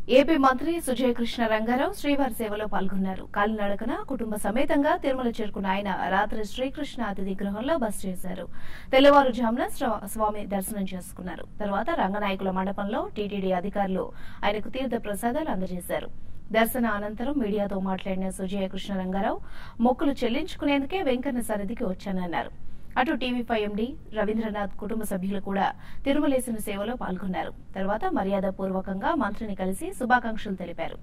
AP మంత్రి సుజయ్ కృష్ణ రంగారావు శ్రీవారి సేవలో పాల్గొన్నారు కాలినడకన కుటుంబ సమేతంగా తిరుమల చేరుకున్న ఆయన రాత్రి శ్రీకృష్ణ అతిథి గృహంలో బస చేశారు తెల్లవారుజామున స్వ- స్వామి దర్శనం చేసుకున్నారు తర్వాత రంగనాయకుల మండపంలో టీటీడీ అధికారులు ఆయనకు తీర్థ ప్రసాదాలు అందజేశారు దర్శన అనంతరం మీడియాతో మాట్లాడిన సుజయ కృష్ణ రంగారావు మొక్కులు చెల్లించుకునేందుకే వెంకన్న సన్నిధికి వచ్చానన్నారు అటు టీవీ ఫైవ్ ఎండీ రవీంద్రనాథ్ కుటుంబ సభ్యులు కూడా తిరుమలేసిన సేవలో పాల్గొన్నారు తర్వాత మర్యాద పూర్వకంగా మంత్రిని కలిసి శుభాకాంక్షలు తెలిపారు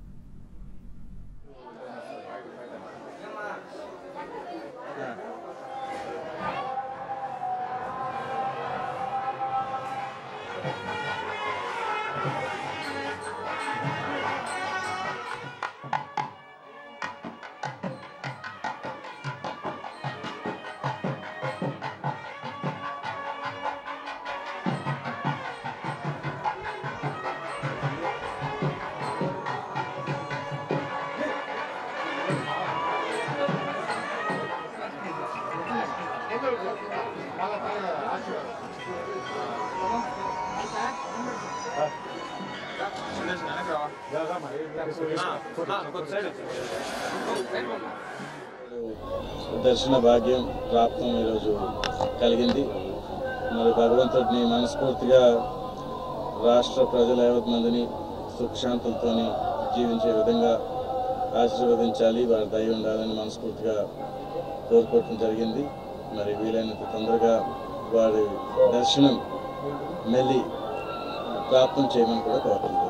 దర్శన భాగ్యం ప్రాప్తం ఈరోజు కలిగింది మరి భగవంతుడిని మనస్ఫూర్తిగా రాష్ట్ర ప్రజల యావత్ మందిని సుఖశాంతులతో జీవించే విధంగా ఆశీర్వదించాలి వారి దయ ఉండాలని మనస్ఫూర్తిగా కోరుకోవటం జరిగింది మరి వీలైనంత తొందరగా వారి దర్శనం మెల్లి ప్రాప్తం చేయమని కూడా కోరుకుంటున్నాను